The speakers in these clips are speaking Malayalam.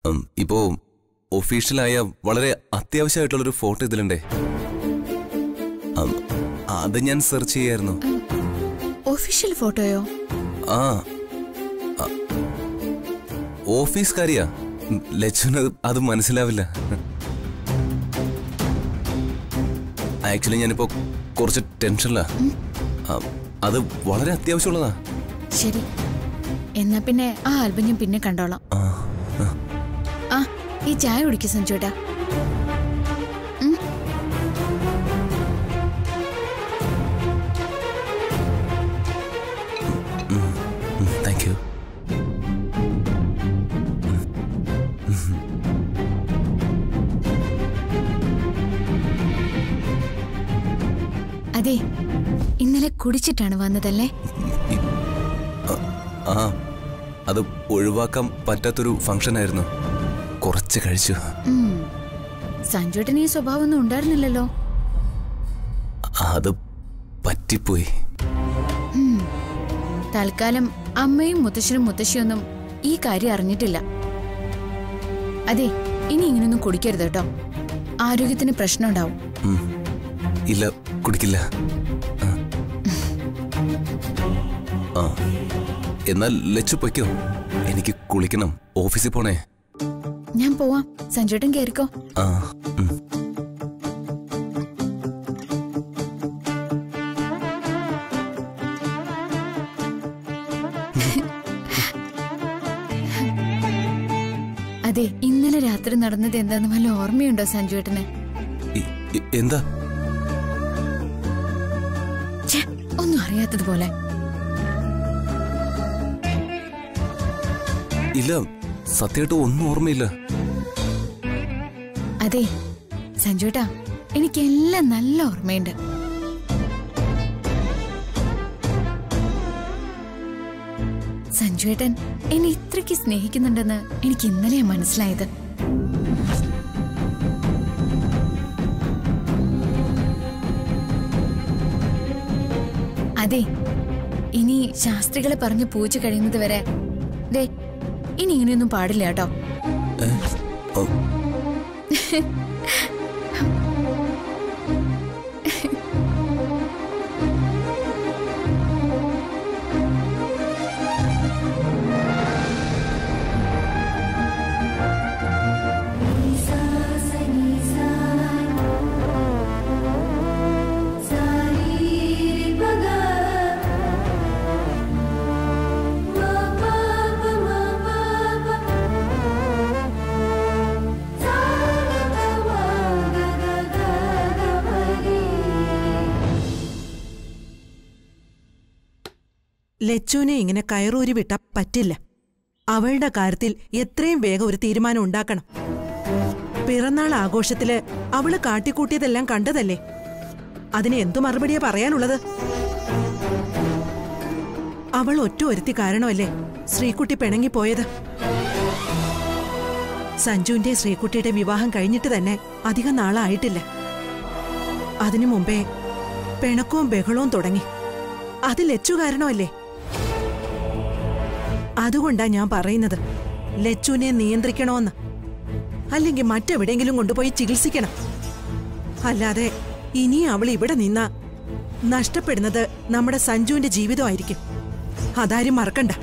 ഉം, ഇപ്പോ ഒഫീഷ്യലായ വളരെ അത്യാവശ്യമായിട്ടുള്ളൊരു ഫോട്ടോ ഇതിലുണ്ടേ ഉം, അത് ഞാൻ സെർച്ച് ചെയ്യായിരുന്നു ഒഫീഷ്യൽ ഫോട്ടോയോ ആ ആ. ഓഫീസ് കാര്യാ ഉം, ലച്ചുന് അത് മനസ്സിലാവില്ല ആക്ച്വലി ഞാനിപ്പോ കുറച്ച് ടെൻഷനിലാ ആ, അത് വളരെ അത്യാവശ്യമുള്ളതാ ശരി എന്നാ പിന്നെ ആ ആൽബം ഞാൻ പിന്നെ കണ്ടോളാം ആ, ആ. ആ ഈ ചായ കുടിക്കും സഞ്ജുവേട്ടാ ഉം. താങ്ക് യു അതെ ഇന്നലെ കുടിച്ചിട്ടാണ് വന്നതല്ലേ ആ അത് ഒഴിവാക്കാൻ പറ്റാത്തൊരു ഫംഗ്ഷൻ ആയിരുന്നു കുറച്ച് കഴിച്ചു ഉം. സഞ്ജുവേട്ടന് ഈ സ്വഭാവമൊന്നും ഉണ്ടായിരുന്നില്ലല്ലോ അത് പറ്റിപ്പോയി ഉം. തൽക്കാലം അമ്മയും മുത്തശ്ശനും മുത്തശ്ശിയൊന്നും ഈ കാര്യം അറിഞ്ഞിട്ടില്ല അതെ ഇനി ഇങ്ങനൊന്നും കുടിക്കരുത് കേട്ടോ ആരോഗ്യത്തിന് പ്രശ്നം ഉണ്ടാവും ഉം. ഇല്ല കുടിക്കില്ല ആ. ആ എന്നാൽ ലച്ചു പൊയ്ക്കോ എനിക്ക് കുളിക്കണം ഓഫീസിൽ പോണേ ഞാൻ പോവാം സഞ്ജുവേട്ടൻ കയറിക്കോ ആ ഉം. അതെ ഇന്നലെ രാത്രി നടന്നത് എന്താന്ന് വല്ല ഓർമ്മയുണ്ടോ സഞ്ജുവേട്ടന് ഇ- ഇ- എന്താ ഛെ, ഒന്നും അറിയാത്തതുപോലെ ഇല്ല സത്യമായിട്ട് ഒന്നും ഓർമ്മയില്ല അതെ സഞ്ജുവേട്ടാ എനിക്കെല്ലാം നല്ല ഓർമ്മയുണ്ട് സഞ്ജുവേട്ടൻ എന്നെ ഇത്രയ്ക്ക് സ്നേഹിക്കുന്നുണ്ടെന്ന് എനിക്ക് ഇന്നലെയാ മനസ്സിലായത് അതെ ഇനി ശാസ്ത്രികളെ പറഞ്ഞ് പൂജ കഴിയുന്നത് വരെ ദേ ഇനി ഇങ്ങനെയൊന്നും പാടില്ല കേട്ടോ ഏ? ഓ, ലച്ചുവിനെ ഇങ്ങനെ കയറൂരി വിട്ടാ പറ്റില്ല അവളുടെ കാര്യത്തിൽ എത്രയും വേഗം ഒരു തീരുമാനം ഉണ്ടാക്കണം പിറന്നാൾ ആഘോഷത്തില് അവള് കാട്ടിക്കൂട്ടിയതെല്ലാം കണ്ടതല്ലേ അതിന് എന്തു മറുപടിയാ പറയാനുള്ളത് അവൾ ഒറ്റ ഒരുത്തി കാരണമല്ലേ ശ്രീകുട്ടി പിണങ്ങിപ്പോയത് സഞ്ജുവിന്റെ ശ്രീകുട്ടിയുടെ വിവാഹം കഴിഞ്ഞിട്ട് തന്നെ അധികം നാളായിട്ടില്ല അതിനു മുമ്പേ പിണക്കവും ബഹളവും തുടങ്ങി അത് ലച്ചു കാരണമല്ലേ അതുകൊണ്ടാ ഞാൻ പറയുന്നത് ലച്ചുവിനെ നിയന്ത്രിക്കണമെന്ന് അല്ലെങ്കിൽ മറ്റെവിടെയെങ്കിലും കൊണ്ടുപോയി ചികിത്സിക്കണം അല്ലാതെ ഇനി അവൾ ഇവിടെ നിന്ന നഷ്ടപ്പെടുന്നത് നമ്മുടെ സഞ്ജുവിന്റെ ജീവിതമായിരിക്കും അതാരും മറക്കണ്ട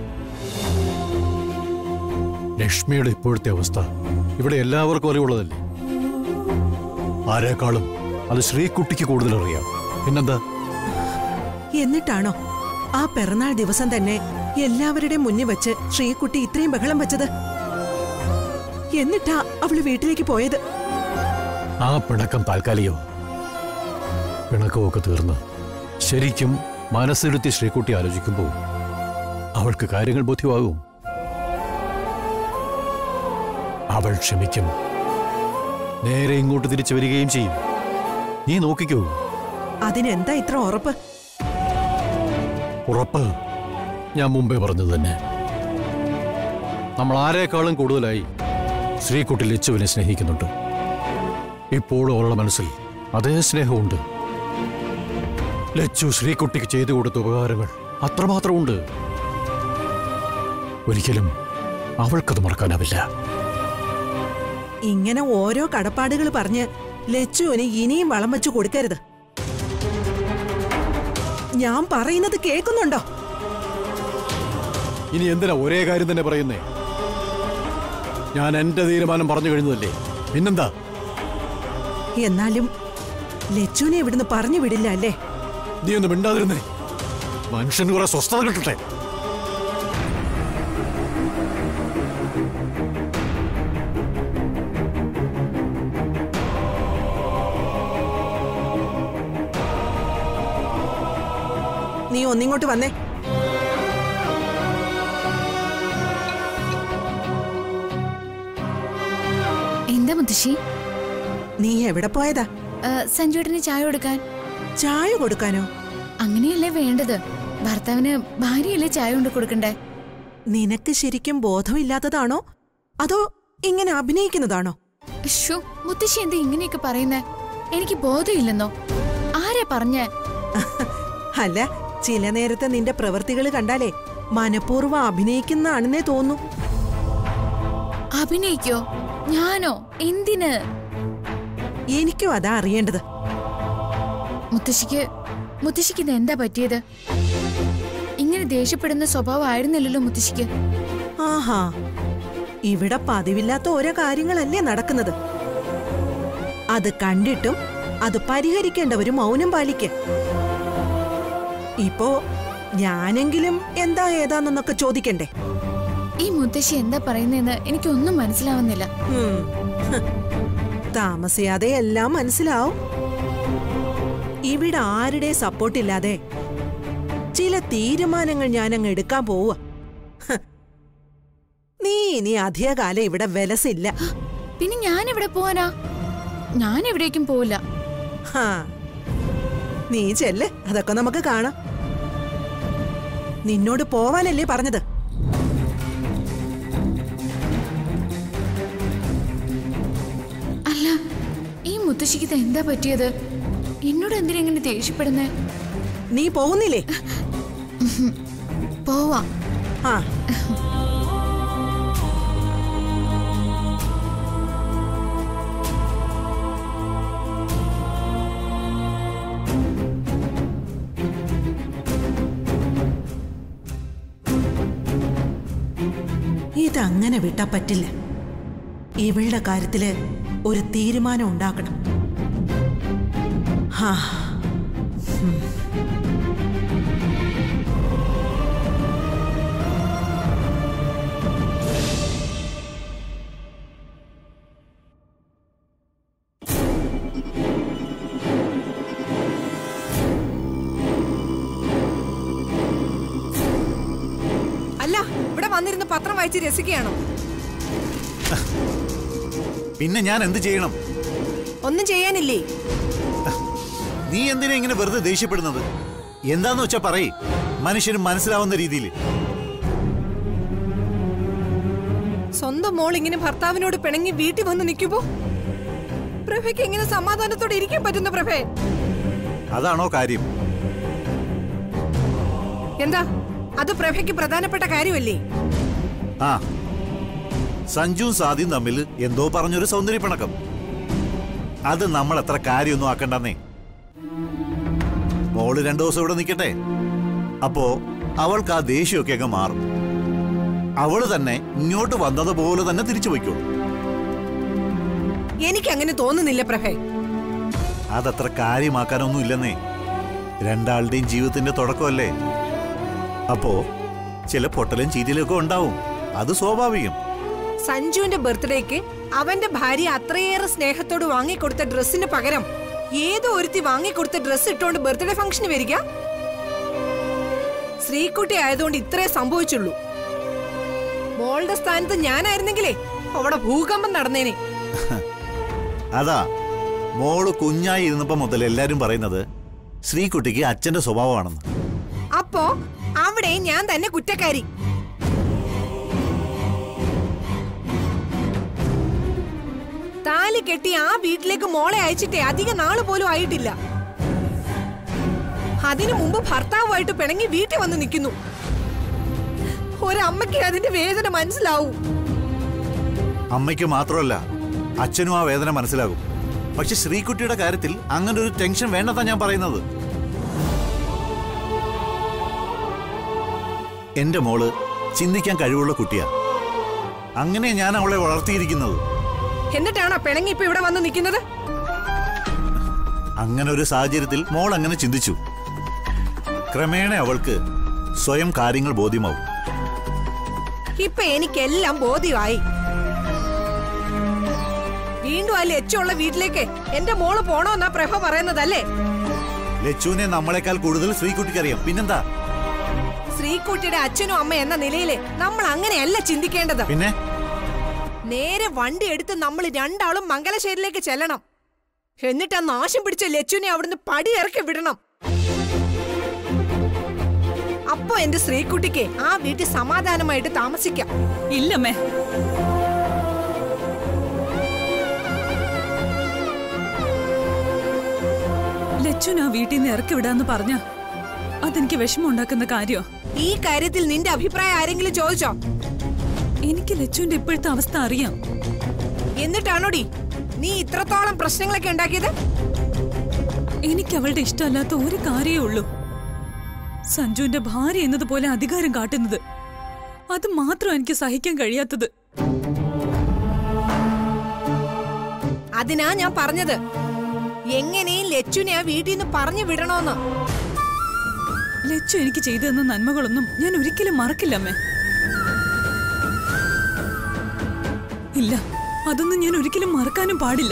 ലക്ഷ്മിയുടെ ഇപ്പോഴത്തെ അവസ്ഥ ഇവിടെ എല്ലാവർക്കും അറിവുള്ളതല്ലേ ആരെക്കാളും അത് ശ്രീകുട്ടിക്ക് കൂടുതൽ അറിയാം പിന്നെന്താ എന്നിട്ടാണോ ആ പിറന്നാൾ ദിവസം തന്നെ എല്ലാവരുടെയും മുന്നിൽ വെച്ച് ശ്രീകുട്ടി ഇത്രയും ബഹളം വെച്ചത് എന്നിട്ടാ അവള് വീട്ടിലേക്ക് പോയത് ആ പിണക്കം താൽക്കാലികമോ പിണക്കമൊക്കെ തീർന്ന് ശരിക്കും മനസ്സിരുത്തി ശ്രീകുട്ടി ആലോചിക്കുമ്പോൾ അവൾക്ക് കാര്യങ്ങൾ ബോധ്യമാകും അവൾ ക്ഷമിക്കും നേരെ ഇങ്ങോട്ട് തിരിച്ചു വരികയും ചെയ്യും നീ നോക്കിക്കോ അതിനെന്താ ഇത്ര ഉറപ്പ് ഉറപ്പ് ഞാൻ മുമ്പേ പറഞ്ഞത് തന്നെ നമ്മൾ ആരെക്കാളും കൂടുതലായി ശ്രീകുട്ടി ലച്ചുവിനെ സ്നേഹിക്കുന്നുണ്ട് ഇപ്പോഴും അവളുടെ മനസ്സിൽ അതേ സ്നേഹമുണ്ട് ലച്ചു ശ്രീകുട്ടിക്ക് ചെയ്തു കൊടുത്ത ഉപകാരങ്ങൾ അത്രമാത്രമുണ്ട് ഒരിക്കലും അവൾക്കത് മറക്കാനാവില്ല ഇങ്ങനെ ഓരോ കടപ്പാടുകൾ പറഞ്ഞ് ലച്ചുവിന് ഇനിയും വളം വെച്ചു കൊടുക്കരുത് ഞാൻ പറയുന്നത് കേൾക്കുന്നുണ്ടോ ഇനി എന്തിനാ ഒരേ കാര്യം തന്നെ പറയുന്നേ ഞാൻ എന്റെ തീരുമാനം പറഞ്ഞു കഴിഞ്ഞതല്ലേ പിന്നെന്താ എന്നാലും ലച്ചുവിനെ ഇവിടുന്ന് പറഞ്ഞു വിടില്ല അല്ലേ നീ ഒന്ന് മിണ്ടാതിരുന്നേ മനുഷ്യന് കുറെ സ്വസ്ഥത കിട്ടട്ടെ നീ ഒന്നിങ്ങോട്ട് വന്നേ എന്താ മുത്തശ്ശി നീ എവിടെ പോയതാ ആ, സഞ്ജുവേട്ടന് ചായ കൊടുക്കാൻ ചായ കൊടുക്കാനോ അങ്ങനെയല്ലേ വേണ്ടത് ഭർത്താവിന് ഭാര്യയല്ലേ ചായ കൊണ്ട് കൊടുക്കണ്ടേ നിനക്ക് ശരിക്കും ബോധമില്ലാത്തതാണോ അതോ ഇങ്ങനെ അഭിനയിക്കുന്നതാണോ ഷോ മുത്തശ്ശി എന്താ ഇങ്ങനെയൊക്കെ പറയുന്നേ എനിക്ക് ബോധമില്ലെന്നോ ആരാ പറഞ്ഞേ അല്ല ചില നേരത്തെ നിന്റെ പ്രവൃത്തികൾ കണ്ടാലേ മനഃപൂർവ്വം അഭിനയിക്കുന്നതാണെന്നേ തോന്നു അഭിനയിക്കോ ഞാനോ എന്തിന് എനിക്കും അതാ അറിയേണ്ടത് മുത്തശ്ശിക്ക് മുത്തശ്ശിക്ക് ഇത് എന്താ പറ്റിയത് ഇങ്ങനെ ദേഷ്യപ്പെടുന്ന സ്വഭാവമായിരുന്നില്ലല്ലോ മുത്തശ്ശിക്ക് ആഹാ ഇവിടെ പതിവില്ലാത്ത ഓരോ കാര്യങ്ങളല്ലേ നടക്കുന്നത് അത് കണ്ടിട്ടും അത് പരിഹരിക്കേണ്ടവര് മൗനം പാലിക്ക് ഇപ്പോ ഞാനെങ്കിലും എന്താ ഏതാന്നൊക്കെ ചോദിക്കണ്ടേ ഈ മുത്തശ്ശി എന്താ പറയുന്നതെന്ന് എനിക്കൊന്നും മനസ്സിലാവുന്നില്ല ഉം. ഹ്. താമസിയാതെ എല്ലാം മനസ്സിലാവും ഇവിടെ ആരുടെ സപ്പോർട്ടില്ലാതെ ചില തീരുമാനങ്ങൾ ഞാനങ്ങ് എടുക്കാൻ പോവുക ഹ്. നീ ഇനി അധികകാലം ഇവിടെ വിലസില്ല പിന്നെ ഞാൻ എവിടെ പോവാനാ ഞാൻ എവിടേക്കും പോവില്ല ഹാ. നീ ചെല്ല് അതൊക്കെ നമുക്ക് കാണാം നിന്നോട് പോവാനല്ലേ പറഞ്ഞത് അല്ല ഈ മുത്തശ്ശിക്ക് ഇത് എന്താ പറ്റിയത് എന്നോട് എന്തിനാ ഇങ്ങനെ ദേഷ്യപ്പെടുന്നേ നീ പോകുന്നില്ലേ പോവാ ആ ഇതങ്ങനെ വിട്ടാ പറ്റില്ല ഇവളുടെ കാര്യത്തില് ഒരു തീരുമാനം ഉണ്ടാക്കണം ഹാ അല്ല ഇവിടെ വന്നിരുന്ന് പത്രം വായിച്ച് രസിക്കുകയാണോ പിന്നെ ഞാൻ എന്ത് ചെയ്യണം ഒന്നും ചെയ്യാനില്ലേ നീ എന്തിനാ ഇങ്ങനെ വെറുതെ ദേഷ്യപ്പെടുന്നത് എന്താന്ന് വെച്ചാ പറയ് മനുഷ്യന് മനസ്സിലാവുന്ന രീതിയിൽ സ്വന്തം മോൾ ഇങ്ങനെ ഭർത്താവിനോട് പിണങ്ങി വീട്ടിൽ വന്ന് നിൽക്കുമ്പോ പ്രഭയ്ക്ക് എങ്ങനെ സമാധാനത്തോടെ ഇരിക്കാൻ പറ്റുന്ന പ്രഭേ അതാണോ കാര്യം എന്താ അത് പ്രഭയ്ക്ക് പ്രധാനപ്പെട്ട കാര്യമല്ലേ ആ സഞ്ജുവും സാദിയും തമ്മിൽ എന്തോ പറഞ്ഞൊരു സൗന്ദര്യ പിണക്കം അത് നമ്മൾ എത്ര കാര്യമൊന്നും ആക്കണ്ടെന്നേ മോള് രണ്ടു ദിവസം ഇവിടെ നിൽക്കട്ടെ അപ്പോ അവൾക്ക് ആ ദേഷ്യമൊക്കെ അങ്ങ് മാറും അവള് തന്നെ ഇങ്ങോട്ട് വന്നതുപോലെ തന്നെ തിരിച്ചു പോയിക്കോളും എനിക്ക് അങ്ങനെ തോന്നുന്നില്ല പ്രഭേ അതത്ര കാര്യമാക്കാനൊന്നും ഇല്ലെന്നേ രണ്ടാളുടെയും ജീവിതത്തിന്റെ തുടക്കമല്ലേ അപ്പോ ചില പൊട്ടലും ചീറ്റലും ഒക്കെ ഉണ്ടാവും അത് സ്വാഭാവികം സഞ്ജുവിന്റെ ബർത്ത്ഡേക്ക് അവന്റെ ഭാര്യ അത്രയേറെ സ്നേഹത്തോട് വാങ്ങിക്കൊടുത്ത ഡ്രസ്സിന് പകരം ഏതോ ഒരുത്തി വാങ്ങിക്കൊടുത്ത ഡ്രസ്സ് ഇട്ടുകൊണ്ട് ബർത്ത്ഡേ ഫംഗ്ഷന് വരിക ശ്രീകുട്ടി ആയതുകൊണ്ട് ഇത്രേ സംഭവിച്ചുള്ളൂ മോളുടെ സ്ഥാനത്ത് ഞാനായിരുന്നെങ്കിലേ അവിടെ ഭൂകമ്പം നടന്നേനെ അതാ മോള് കുഞ്ഞായി ഇരുന്നപ്പോ മുതൽ എല്ലാരും പറയുന്നത് ശ്രീകുട്ടിക്ക് അച്ഛന്റെ സ്വഭാവമാണെന്ന് അപ്പോ അവിടെ ഞാൻ തന്നെ കുറ്റക്കാരി താലി കെട്ടി ആ വീട്ടിലേക്ക് മോളെ അയച്ചിട്ടേ അധിക നാള് പോലും ആയിട്ടില്ല അതിനു മുമ്പ് ഭർത്താവുമായിട്ട് പിണങ്ങി വീട്ടിൽ വന്ന് നിൽക്കുന്നു ഒരമ്മയ്ക്ക് അതിന്റെ വേദന മനസ്സിലാവൂ അമ്മയ്ക്ക് മാത്രമല്ല അച്ഛനും ആ വേദന മനസ്സിലാകും പക്ഷെ ശ്രീകുട്ടിയുടെ കാര്യത്തിൽ അങ്ങനെ ഒരു ടെൻഷൻ വേണ്ടെന്നാ ഞാൻ പറയുന്നത് എന്റെ മോള് ചിന്തിക്കാൻ കഴിവുള്ള കുട്ടിയാ അങ്ങനെ ഞാൻ അവളെ വളർത്തിയിരിക്കുന്നത് എന്നിട്ടാണോ പിണങ്ങി ഇപ്പൊ ഇവിടെ വന്ന് നിൽക്കുന്നത് അങ്ങനെ ഒരു സാഹചര്യത്തിൽ മോൾ അങ്ങനെ ചിന്തിച്ചു ക്രമേണ അവൾക്ക് സ്വയം കാര്യങ്ങൾ ബോധ്യമാവും ഇപ്പൊ എനിക്കെല്ലാം ബോധ്യമായി വീണ്ടും ആ ലച്ചുള്ള വീട്ടിലേക്ക് എന്റെ മോള് പോണോന്നാ പ്രഭ പറയുന്നതല്ലേ ലച്ചുവിനെ നമ്മളെക്കാൾ കൂടുതൽ ശ്രീകുട്ടിക്കറിയാം പിന്നെന്താ ശ്രീകുട്ടിയുടെ അച്ഛനും അമ്മ എന്ന നിലയില് നമ്മൾ അങ്ങനെയല്ല ചിന്തിക്കേണ്ടത് പിന്നെ നേരെ വണ്ടി എടുത്ത് നമ്മൾ രണ്ടാളും മംഗലശ്ശേരിയിലേക്ക് ചെല്ലണം എന്നിട്ട് ആ നാശം പിടിച്ച ലച്ചുവിനെ അവിടുന്ന് പടിയിറക്കി വിടണം അപ്പോ എന്റെ ശ്രീകുട്ടിക്ക് ആ വീട്ടിൽ സമാധാനമായിട്ട് താമസിക്കാം ഇല്ലമ്മേ ലച്ചുൻ ആ വീട്ടിൽ നിന്ന് ഇറക്കി വിടാന്ന് പറഞ്ഞ അതെനിക്ക് വിഷമം ഉണ്ടാക്കുന്ന കാര്യോ ഈ കാര്യത്തിൽ നിന്റെ അഭിപ്രായം ആരെങ്കിലും ചോദിച്ചോ എനിക്ക് ലച്ചുവിന്റെ ഇപ്പോഴത്തെ അവസ്ഥ അറിയാം എന്നിട്ടാണോടി നീ ഇത്രത്തോളം പ്രശ്നങ്ങളൊക്കെ ഉണ്ടാക്കിയത് എനിക്ക് അവളുടെ ഇഷ്ടമല്ലാത്ത ഒരു കാര്യമേ ഉള്ളൂ സഞ്ജുവിന്റെ ഭാര്യ എന്നതുപോലെ അധികാരം കാട്ടുന്നത് അത് മാത്രം എനിക്ക് സഹിക്കാൻ കഴിയാത്തത് അതിനാ ഞാൻ പറഞ്ഞത് എങ്ങനെയും ലച്ചുനെ ആ വീട്ടിൽ നിന്ന് പറഞ്ഞു വിടണോന്ന് ലച്ചു എനിക്ക് ചെയ്തു തന്ന നന്മകളൊന്നും ഞാൻ ഒരിക്കലും മറക്കില്ല അമ്മേ ഇല്ല അതൊന്നും ഞാൻ ഒരിക്കലും മറക്കാനും പാടില്ല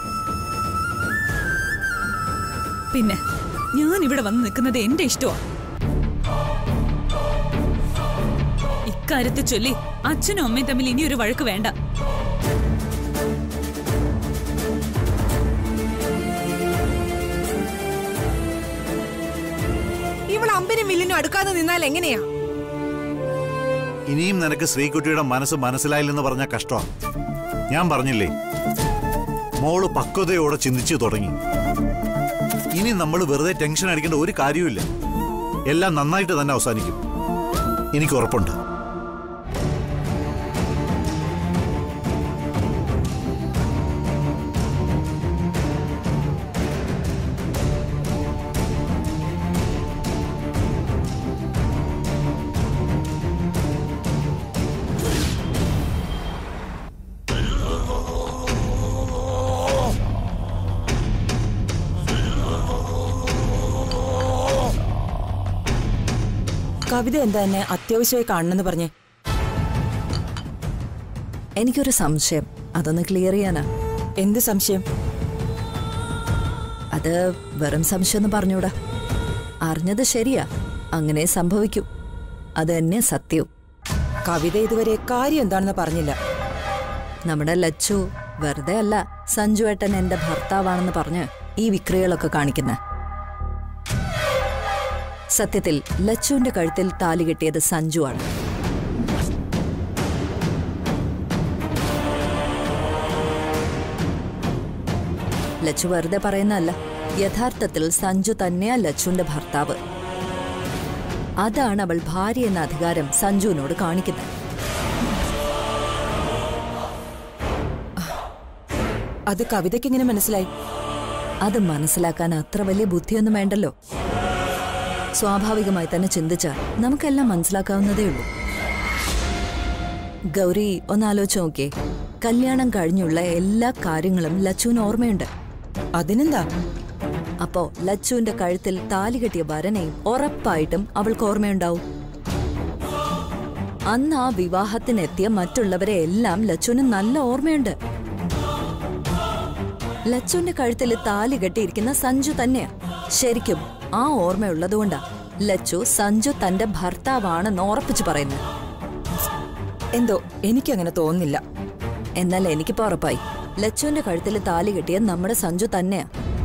പിന്നെ ഞാൻ ഇവിടെ വന്ന് നിൽക്കുന്നത് എന്റെ ഇഷ്ടമാണ് ഇക്കാര്യത്തെ ചൊല്ലി അച്ഛനും അമ്മയും തമ്മിൽ ഇനി ഒരു വഴക്ക് വേണ്ട ഇവൾ അമ്പിനും വില്ലിനും അടുക്കാതെ നിന്നാൽ എങ്ങനെയാ ഇനിയും നിനക്ക് ശ്രീകുട്ടിയുടെ മനസ്സ് മനസ്സിലായില്ലെന്ന് പറഞ്ഞ കഷ്ടമാണ് ഞാൻ പറഞ്ഞില്ലേ മോള് പക്വതയോടെ ചിന്തിച്ചു തുടങ്ങി ഇനി നമ്മൾ വെറുതെ ടെൻഷൻ അടിക്കേണ്ട ഒരു കാര്യവുമില്ല എല്ലാം നന്നായിട്ട് തന്നെ അവസാനിക്കും എനിക്ക് ഉറപ്പുണ്ട് കവിത എന്താ എന്നെ അത്യാവശ്യമായി കാണണമെന്ന് പറഞ്ഞേ എനിക്കൊരു സംശയം അതൊന്ന് ക്ലിയർ ചെയ്യാനാ എന്ത് സംശയം അത് വെറും സംശയം എന്ന് പറഞ്ഞൂടാ അറിഞ്ഞത് ശരിയാ അങ്ങനെ സംഭവിക്കൂ അത് തന്നെ സത്യവും കവിത ഇതുവരെ കാര്യം എന്താണെന്ന് പറഞ്ഞില്ല നമ്മുടെ ലച്ചു വെറുതെ അല്ല സഞ്ജു ഏട്ടൻ എന്റെ ഭർത്താവാണെന്ന് പറഞ്ഞ് ഈ വിക്രികളൊക്കെ കാണിക്കുന്ന സത്യത്തിൽ ലച്ചുവിന്റെ കഴുത്തിൽ താലി കെട്ടിയത് സഞ്ജു ആണ് ലച്ചു വെറുതെ പറയുന്നതല്ല യഥാർത്ഥത്തിൽ സഞ്ജു തന്നെയാ ലച്ചുവിന്റെ ഭർത്താവ് അതാണ് അവൾ ഭാര്യ എന്ന അധികാരം സഞ്ജുവിനോട് കാണിക്കുന്നത് അത് കവിതയ്ക്ക് എങ്ങനെ മനസ്സിലായി അത് മനസ്സിലാക്കാൻ അത്ര വലിയ ബുദ്ധിയൊന്നും വേണ്ടല്ലോ സ്വാഭാവികമായി തന്നെ ചിന്തിച്ചാൽ നമുക്കെല്ലാം മനസ്സിലാക്കാവുന്നതേ ഉള്ളൂ ഗൗരി ഒന്നാലോചിച്ച് നോക്കിയേ കല്യാണം കഴിഞ്ഞുള്ള എല്ലാ കാര്യങ്ങളും ലച്ചുവിന് ഓർമ്മയുണ്ട് അതിനെന്താ അപ്പോ ലച്ചുവിന്റെ കഴുത്തിൽ താലി കെട്ടിയ ഭരനെയും ഉറപ്പായിട്ടും അവൾക്ക് ഓർമ്മയുണ്ടാവും അന്ന് ആ വിവാഹത്തിനെത്തിയ മറ്റുള്ളവരെ എല്ലാം ലച്ചുവിന് നല്ല ഓർമ്മയുണ്ട് ലച്ചുവിന്റെ കഴുത്തിൽ താലി കെട്ടിയിരിക്കുന്ന സഞ്ജു തന്നെയാ ശരിക്കും ആ ഓർമ്മയുള്ളതുകൊണ്ടാ ലച്ചു സഞ്ജു തന്റെ ഭർത്താവാണെന്ന് ഉറപ്പിച്ചു പറയുന്നത് എന്തോ എനിക്കങ്ങനെ തോന്നുന്നില്ല എന്നാൽ എനിക്കിപ്പോ ഉറപ്പായി ലച്ചുവിന്റെ കഴുത്തിൽ താലി കെട്ടിയ നമ്മുടെ സഞ്ജു തന്നെയാ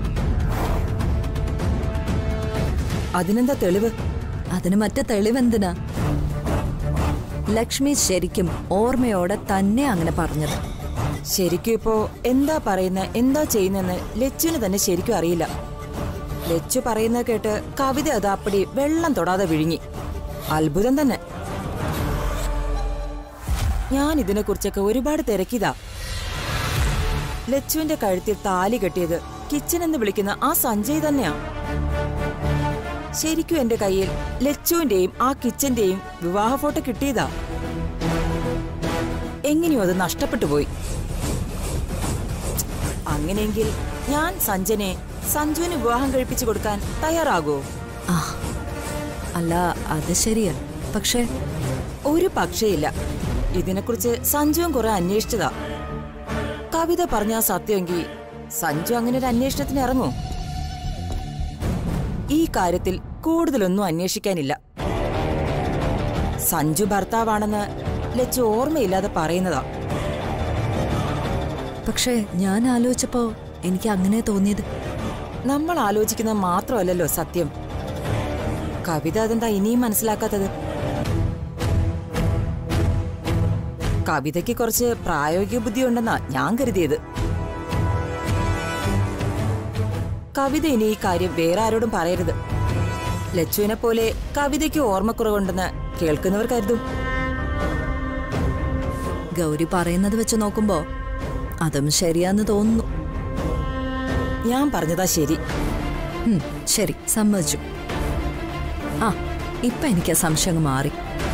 അതിനെന്താ തെളിവ് അതിന് മറ്റേ തെളിവെന്തിനാ ലക്ഷ്മി ശരിക്കും ഓർമ്മയോടെ തന്നെ അങ്ങനെ പറഞ്ഞത് ശരിക്കും ഇപ്പോ എന്താ പറയുന്ന എന്താ ചെയ്യുന്നെന്ന് ലച്ചുവിന് തന്നെ ശരിക്കും അറിയില്ല ലച്ചു പറയുന്നത് കേട്ട് കവിത അത് അപ്പടി വെള്ളം തൊടാതെ വിഴുങ്ങി അത്ഭുതം തന്നെ ഞാൻ ഇതിനെക്കുറിച്ചൊക്കെ ഒരുപാട് തിരക്കിയതാ ലച്ചുവിന്റെ കഴുത്തിൽ താലി കെട്ടിയത് കിച്ചൻ എന്ന് വിളിക്കുന്ന ആ സഞ്ജയ് തന്നെയാ ശരിക്കും എന്റെ കയ്യിൽ ലച്ചുവിന്റെയും ആ കിച്ചന്റെയും വിവാഹ ഫോട്ടോ കിട്ടിയതാ എങ്ങനെയോ അത് നഷ്ടപ്പെട്ടു പോയി അങ്ങനെയെങ്കിൽ ഞാൻ സഞ്ജനെ സഞ്ജുവിന് വിവാഹം കഴിപ്പിച്ചു കൊടുക്കാൻ തയ്യാറാകോ ആ അല്ല അത് ശരിയാ പക്ഷേ ഒരു പക്ഷേയില്ല ഇതിനെക്കുറിച്ച് സഞ്ജുവും കുറെ അന്വേഷിച്ചതാ കവിത പറഞ്ഞ സത്യമെങ്കിൽ സഞ്ജു അങ്ങനെ ഒരു അന്വേഷണത്തിന് ഇറങ്ങൂ ഈ കാര്യത്തിൽ കൂടുതലൊന്നും അന്വേഷിക്കാനില്ല സഞ്ജു ഭർത്താവാണെന്ന് ലച്ചു ഓർമ്മയില്ലാതെ പറയുന്നതാ പക്ഷേ ഞാൻ ആലോചിച്ചപ്പോ എനിക്ക് അങ്ങനെ തോന്നിയത് നമ്മൾ ആലോചിക്കുന്ന മാത്രമല്ലല്ലോ സത്യം കവിത അതെന്താ ഇനിയും മനസ്സിലാക്കാത്തത് കവിതയ്ക്ക് കുറച്ച് പ്രായോഗിക ബുദ്ധി ഉണ്ടെന്നാ ഞാൻ കരുതിയത് കവിത ഇനി ഈ കാര്യം വേറെ ആരോടും പറയരുത് ലച്ചുവിനെ പോലെ കവിതയ്ക്ക് ഓർമ്മക്കുറവുണ്ടെന്ന് കേൾക്കുന്നവർ കരുതും ഗൗരി പറയുന്നത് വെച്ച് നോക്കുമ്പോ അതും ശരിയാന്ന് തോന്നുന്നു ഞാൻ പറഞ്ഞതാ ശരി ഉം, ശരി സമ്മതിച്ചു ആ ഇപ്പൊ എനിക്ക് ആ സംശയം അങ്ങ് മാറി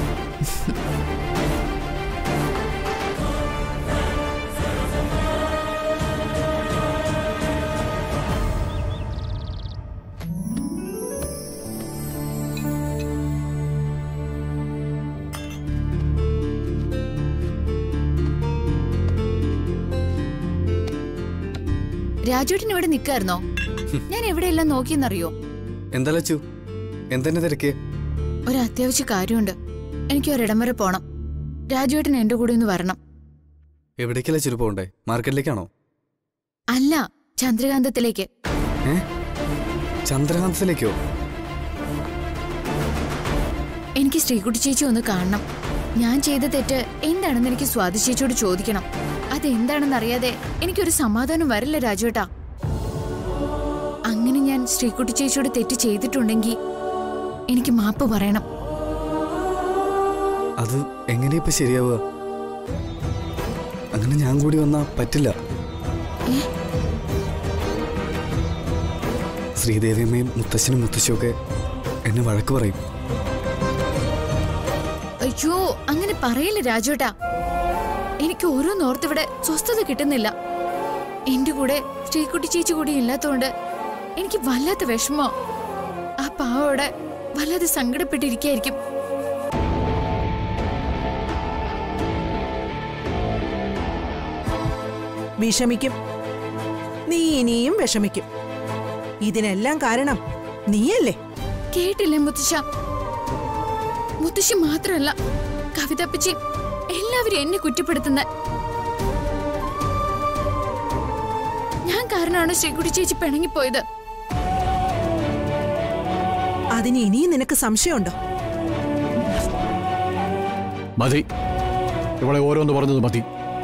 രാജുവേട്ടൻ ഇവിടെ നിൽക്കായിരുന്നോ ഞാൻ എവിടെയെല്ലാം നോക്കിയെന്നറിയോ എന്താ ലച്ചു എന്തെന്നെ തിരക്ക് ഒരു അത്യാവശ്യ കാര്യമുണ്ട് എനിക്ക് ഒരിടം വരെ പോണം രാജുവേട്ടൻ എന്റെ കൂടെ ഒന്ന് വരണം എവിടേക്കല്ല ലച്ചു പോകണ്ടേ മാർക്കറ്റിലേക്കാണോ അല്ല ചന്ദ്രകാന്തത്തിലേക്ക് ഏ ചന്ദ്രകാന്തത്തിലേക്കോ എനിക്ക് ശ്രീകുട്ടി ചേച്ചി ഒന്ന് കാണണം ഞാൻ ചെയ്ത തെറ്റ് എന്താണെന്ന് എനിക്ക് സ്വാതി ചേച്ചിയോട് ചോദിക്കണം അതെന്താണെന്ന് അറിയാതെ എനിക്കൊരു സമാധാനം വരില്ല രാജുവേട്ടാ അങ്ങനെ ഞാൻ ശ്രീകുട്ടി ചേച്ചിയോട് തെറ്റ് ചെയ്തിട്ടുണ്ടെങ്കിൽ എനിക്ക് മാപ്പ് പറയണം അത് എങ്ങനെയാ ഇപ്പൊ ശരിയാവുക അങ്ങനെ ഞാൻ കൂടി വന്നാ പറ്റില്ല ശ്രീദേവിയമ്മയും മുത്തശ്ശനും മുത്തശ്ശിയും ഒക്കെ എന്നെ വഴക്ക് പറയും അയ്യോ അങ്ങനെ പറയില്ല രാജുവേട്ടാ എനിക്ക് ഓരോന്നോർത്തിവിടെ സ്വസ്ഥത കിട്ടുന്നില്ല എന്റെ കൂടെ ശ്രീകുട്ടി ചേച്ചി കൂടി ഇല്ലാത്തതുകൊണ്ട് എനിക്ക് വല്ലാത്ത വിഷമോ ആ പാവോടെ വല്ലാതെ സങ്കടപ്പെട്ടിരിക്കായിരിക്കും വിഷമിക്കും നീ ഇനിയും വിഷമിക്കും ഇതിനെല്ലാം കാരണം നീയല്ലേ കേട്ടില്ലേ മുത്തശ്ശ മുത്തശ്ശി മാത്രമല്ല കവിതപ്പച്ചി എല്ലാവരും എന്നെ കുറ്റപ്പെടുത്തുന്ന ഞാൻ കാരണമാണ് ശ്രീകുട്ടി ചേച്ചി പിണങ്ങിപ്പോയത് അതിന് ഇനിയും നിനക്ക് സംശയമുണ്ടോ മതി ഇവളെ ഓരോന്ന് പറഞ്ഞത് മതി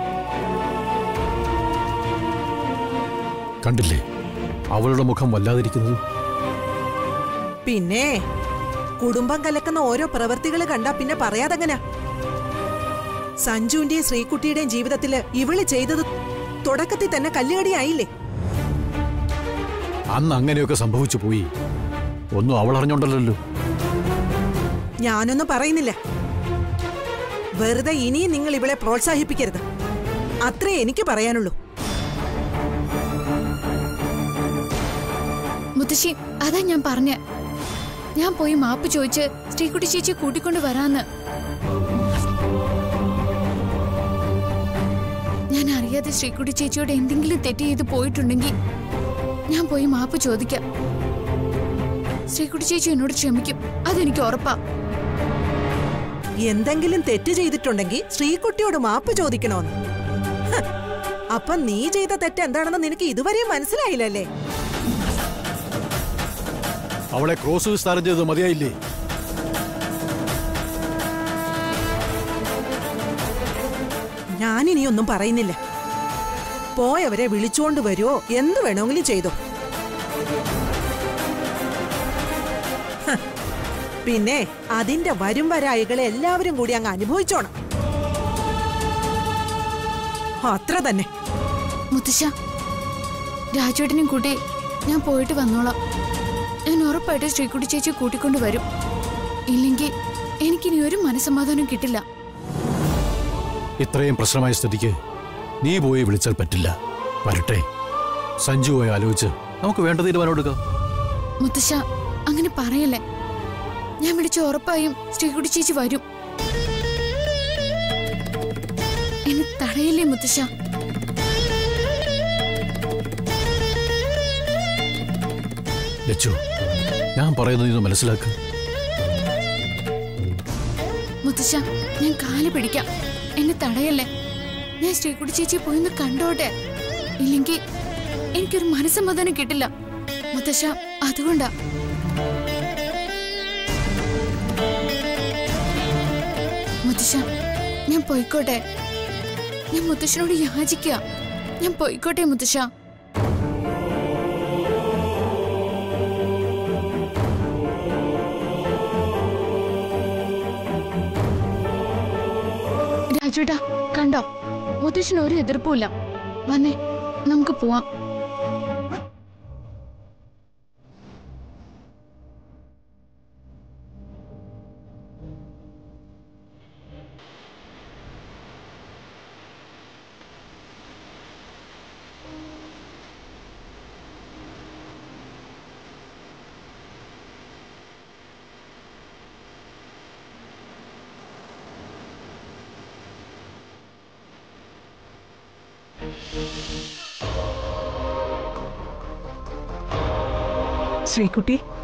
കണ്ടില്ലേ അവളുടെ മുഖം വല്ലാതിരിക്കുന്നത് പിന്നെ കുടുംബം കലക്കുന്ന ഓരോ പ്രവൃത്തികൾ കണ്ടാ പിന്നെ പറയാതെങ്ങനാ സഞ്ജുവിന്റെയും ശ്രീകുട്ടിയുടെയും ജീവിതത്തില് ഇവള് ചെയ്തത് തുടക്കത്തിൽ തന്നെ കല്ലുകടിയായില്ലേ അന്ന് അങ്ങനെയൊക്കെ സംഭവിച്ചു പോയി ഒന്നും അവൾ അറിഞ്ഞോണ്ടല്ലോ ഞാനൊന്നും പറയുന്നില്ല വെറുതെ ഇനിയും നിങ്ങൾ ഇവളെ പ്രോത്സാഹിപ്പിക്കരുത് അത്രേ എനിക്ക് പറയാനുള്ളൂ മുത്തശ്ശി അതാ ഞാൻ പറഞ്ഞ ഞാൻ പോയി മാപ്പ് ചോദിച്ച് ശ്രീകുട്ടി ചേച്ചി കൂട്ടിക്കൊണ്ട് വരാന്ന് ഞാൻ അറിയാതെ ശ്രീകുട്ടി ചേച്ചിയോട് എന്തെങ്കിലും തെറ്റ് ചെയ്ത് പോയിട്ടുണ്ടെങ്കിൽ ഞാൻ പോയി മാപ്പ് ചോദിക്കാം ശ്രീകുട്ടി ചേച്ചി എന്നോട് ക്ഷമിക്കും അതെനിക്ക് ഉറപ്പാ എന്തെങ്കിലും തെറ്റ് ചെയ്തിട്ടുണ്ടെങ്കിൽ ശ്രീകുട്ടിയോട് മാപ്പ് ചോദിക്കണോന്ന് ഹ്, അപ്പൊ നീ ചെയ്ത തെറ്റ് എന്താണെന്ന് നിനക്ക് ഇതുവരെ മനസ്സിലായില്ലല്ലേ അവളെ ക്രോസ് വിസ്താരം ചെയ്തത് മതിയായില്ലേ ഞാനിനി ഒന്നും പറയുന്നില്ല പോയവരെ വിളിച്ചുകൊണ്ട് വരുമോ എന്ത് വേണമെങ്കിലും ചെയ്തോ ഹ, പിന്നെ അതിന്റെ വരും വരായികളെ എല്ലാവരും കൂടി അങ്ങ് അനുഭവിച്ചോണം അത്ര തന്നെ മുത്തശ്ശ രാജുവേട്ടനെയും കൂട്ടി ഞാൻ പോയിട്ട് വന്നോളാം ഞാൻ ഉറപ്പായിട്ട് ശ്രീകുട്ടി ചേച്ചി കൂട്ടിക്കൊണ്ട് വരും ഇല്ലെങ്കിൽ എനിക്കിനി ഒരു മനസമാധാനം കിട്ടില്ല ഇത്രയും പ്രശ്നമായ സ്ഥിതിക്ക് നീ പോയി വിളിച്ചാൽ പറ്റില്ല വരട്ടെ സഞ്ജു പോയി ആലോചിച്ച് നമുക്ക് വേണ്ട തീരുമാനം എടുക്കാം മുത്തശ്ശ അങ്ങനെ പറയല്ലേ ഞാൻ വിളിച്ച ഉറപ്പായും ശ്രീകുട്ടി ചേച്ചി വരും എന്നെ തടയില്ലേ മുത്തശ്ശ ലച്ചു ഞാൻ പറയുന്നത് നീ മനസ്സിലാക്കുക മുത്തശ്ശ ഞാൻ കാല് പിടിക്കാം എന്നെ തടയല്ലേ ഞാൻ ശ്രീകുട്ടി ചേച്ചി പോയി ഒന്ന് കണ്ടോട്ടെ ഇല്ലെങ്കിൽ എനിക്കൊരു മനസ്സമാധാനം കിട്ടില്ല മുത്തശ്ശ അതുകൊണ്ടാ മുത്തശ്ശ ഞാൻ പോയിക്കോട്ടെ ഞാൻ മുത്തശ്ശനോട് യാചിക്കുക ഞാൻ പോയിക്കോട്ടെ മുത്തശ്ശ രാജുവേട്ടാ കണ്ടോ മുത്തശ്ശന് ഒരു എതിർപ്പുമില്ല വന്നേ നമുക്ക് പോവാം ശ്രീകുട്ടി